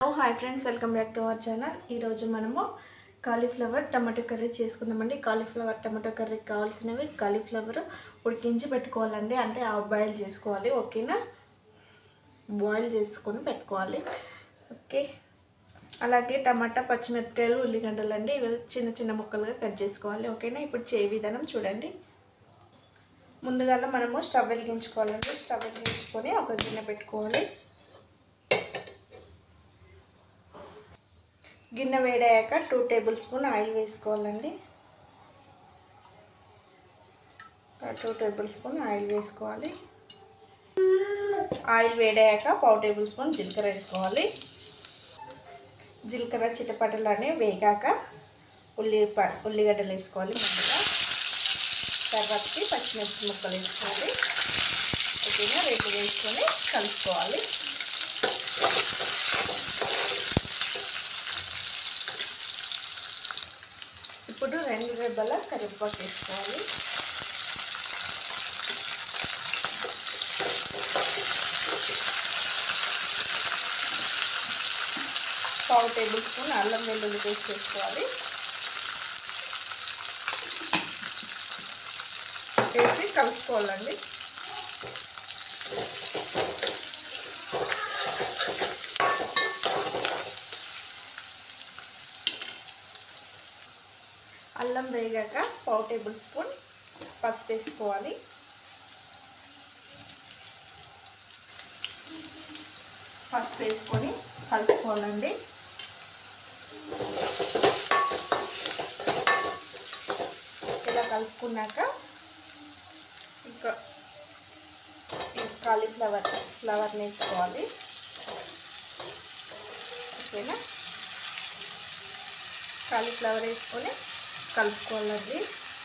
hi friends welcome back to our channel ఈరోజు మనము cauliflower tomato curry చేసుకుందామండి cauliflower tomato కర్రీకి కావాల్సినవి కాలీఫ్లవర్ ఉడికించి పెట్టుకోవాలండి అంటే హాఫ్ బాయిల్ చేసుకోవాలి ఓకేనా బాయిల్ చేసుకొని పెట్టుకోవాలి ఓకే అలాగే టమాటా పచ్చిమిరపకాయలు ఉల్లిగడ్డలు అండి ఇవి చిన్న చిన్న ముక్కలుగా కట్ చేసుకోవాలి ఓకేనా ఇప్పుడు చేయ విధానం చూడండి ముందుగా మనము స్టవ్ వెలిగించుకోవాలండి స్టవ్ వెలిగించుకొని ఒక గిన్నె పెట్టుకోవాలి గిన్నె వేడయ్యాక టూ టేబుల్ స్పూన్ ఆయిల్ వేసుకోవాలండి టూ టేబుల్ స్పూన్ ఆయిల్ వేసుకోవాలి ఆయిల్ వేడయ్యాక పావు టేబుల్ స్పూన్ జీలకర్ర వేసుకోవాలి జీలకర్ర చిటపటలనే వేగాక ఉల్లి ఉల్లిగడ్డలు వేసుకోవాలి ముందుగా తర్వాతకి పచ్చిమిర్చి ముక్కలు వేసుకోవాలి ఓకేనా రెండు వేసుకొని కలుపుకోవాలి ఇప్పుడు రెండు రెబ్బల కరివేపాకు వేసుకోవాలి పావు టేబుల్ స్పూన్ అల్లం వెల్లుల్లి పేస్ట్ వేసుకోవాలి వేసి కలుపుకోవాలండి అల్లం వేగాక పావు టేబుల్ స్పూన్ పసుపు వేసుకోవాలి పసుపు వేసుకొని కలుపుకోవాలండి ఇలా కలుపుకున్నాక ఇంకా ఈ కాలీఫ్లవర్ ఫ్లవర్ని వేసుకోవాలి ఓకేనా కాలీఫ్లవర్ వేసుకొని కలుపుకోవాలండి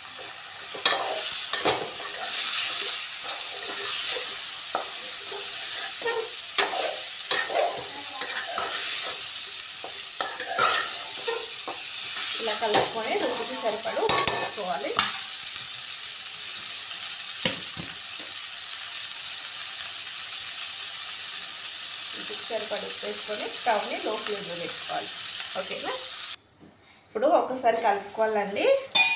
ఇలా కలుపుకొని రుచికి సరిపడు వేసుకోవాలి రుచికి సరిపడు వేసుకొని స్టవ్ని లో ఫ్లేమ్లో పెట్టుకోవాలి ఓకేనా ఇప్పుడు ఒకసారి కలుపుకోవాలండి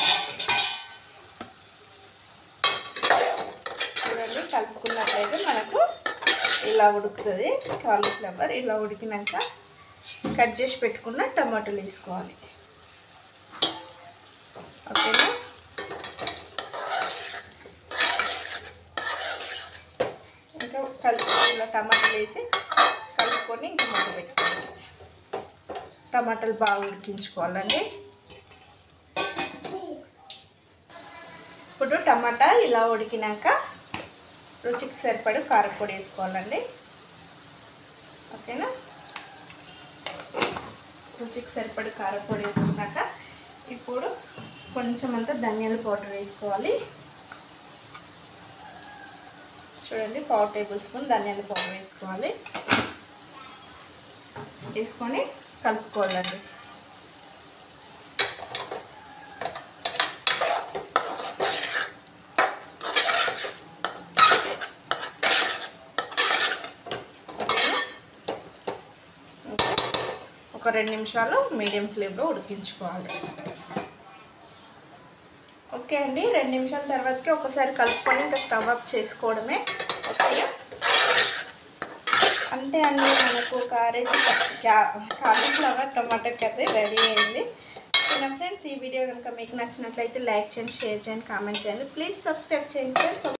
చూడండి కలుపుకున్నట్లయితే మనకు ఇలా ఉడుకుతుంది కాలీఫ్లవర్ ఇలా ఉడికినాక కట్ చేసి పెట్టుకున్న టమాటాలు వేసుకోవాలి ఓకేనా ఇంకా కలుపు ఇలా టమాటాలు వేసి కలుపుకొని ఇంకా మూత పెట్టుకోవాలి టమాటాలు బాగా ఉడికించుకోవాలండి ఇప్పుడు టమాటా ఇలా ఉడికినాక రుచికి సరిపడి కారపొడి వేసుకోవాలండి ఓకేనా రుచికి సరిపడి కారపొడి వేసుకున్నాక ఇప్పుడు కొంచెం అంతా ధనియాల పౌడర్ వేసుకోవాలి చూడండి పావు టేబుల్ స్పూన్ ధనియాల పౌడర్ వేసుకోవాలి వేసుకొని కలుపుకోవాలండి ఒక రెండు నిమిషాలు మీడియం ఫ్లేమ్లో ఉడికించుకోవాలి ఓకే అండి రెండు నిమిషాల తర్వాతకి ఒకసారి కలుపుకొని ఇంకా స్టవ్ అప్ చేసుకోవడమే ఓకే అంతే అండి మనకు కారేసి కాలీఫ్లవర్ టమాటో కర్రీ రెడీ అయింది ఓకేనా ఫ్రెండ్స్ ఈ వీడియో కనుక మీకు నచ్చినట్లయితే లైక్ చేయండి షేర్ చేయండి కామెంట్ చేయండి ప్లీజ్ సబ్స్క్రైబ్ చేయండి ఫ్రెండ్స్